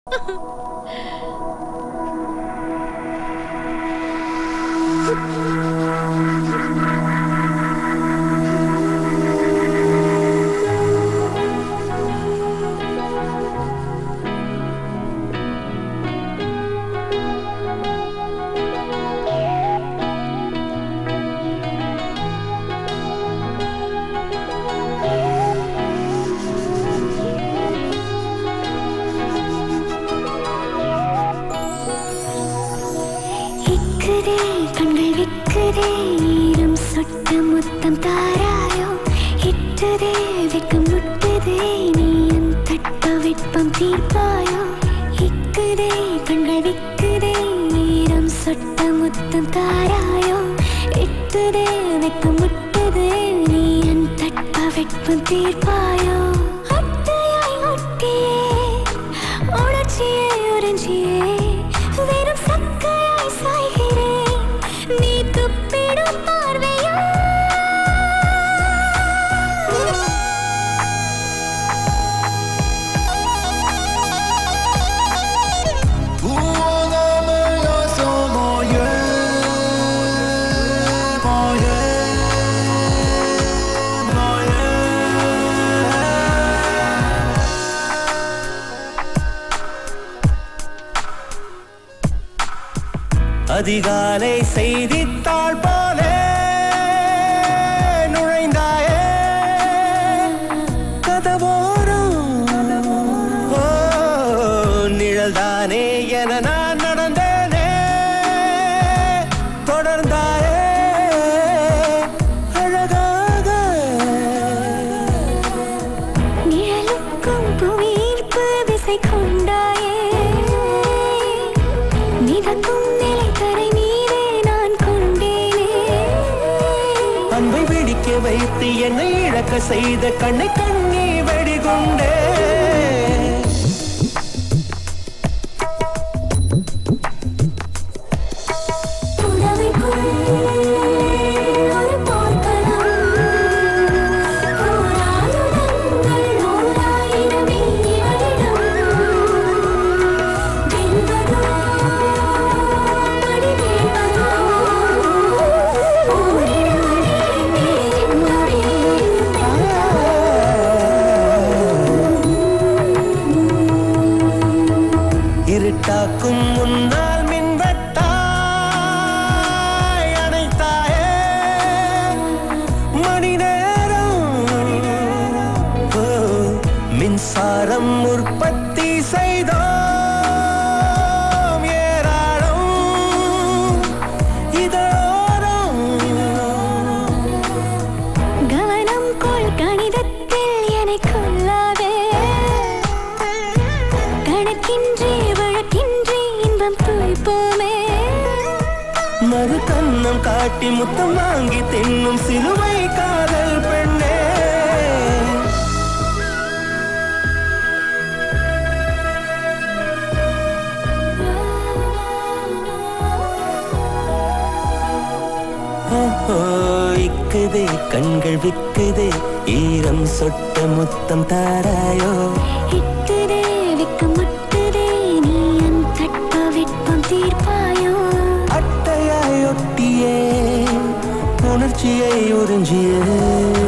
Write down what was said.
இக்குதே கண்கள் விக்குதே ஈரம் சொட்ட முத்தம் தாராயோ இட்டுதே வெக்கம் முட்டுதே நீ என் தட்ப வெப்பம் தீர்ப்பாயோ இக்குதே கண்கள் விக்குதே ஈரம் சொட்ட முத்தம் தாராயோ இட்டுதே வெக்கம் முட்டுதே நீ என் தட்ப வெப்பம் தீர்ப்பாயோ அத்தையாய் ஒட்டியே உணர்ச்சியை உறிஞ்சியே வெறும் சக்கையாய் சாய்கிறேன் நீ துப்பிடும் பார்வையா அதிகாலை செய்தித்தாள் போலே நுழைந்தாயே கதவோரம் ஓ, நிழல்தானே என நான் நடந்தேனே தொடர்ந்தாயே அழகாக நிழலுக்கும் புவியீர்ப்பு விசை கொண்டாயே மிதக்கும் நிலைத்தரை மீதே நான் கொண்டேனே அன்பை வெடிக்க வைத்து என்னை இழக்க செய்த கண்ணை கண்ணி வெடிகுண்டே புடவைக்குள் ஒரு போர்க்களம். போராயுதங்கள் ஓராயிரம் இவளிடம். வெல்வதோ, மடிவேல்வதோ, ஓரிடவழி நேரின்பமே. இருட்டாக்கும் முன்னால் மின்வெட்டாய் அணைத்தாயே மணி நேரம் ஓ, மின்சாரம் உற்பத்தி செய்தோம் ஏராளம் இதோரம் கவனம் கொள் கணிதத்தில் என்னை கொள்ளாதே கணக்கின்றி வழக்கின்றி இன்பம் துய்ப்போமே மறு கண்ணம் காட்டி முத்தம் வாங்கி தின்னும் சிலுவை காதல் பெண்ணே ஓஹோ, இக்குதே கண்கள் விக்குதே ஈரம் சொட்ட முத்தம் தாராயோ இட்டுதே வெக்கம் முட்டுதே நீ என் தட்ப வெப்பம் தீர்ப்பாயோ அட்டையாய் ஒட்டியே உணர்ச்சியை உறிஞ்சியே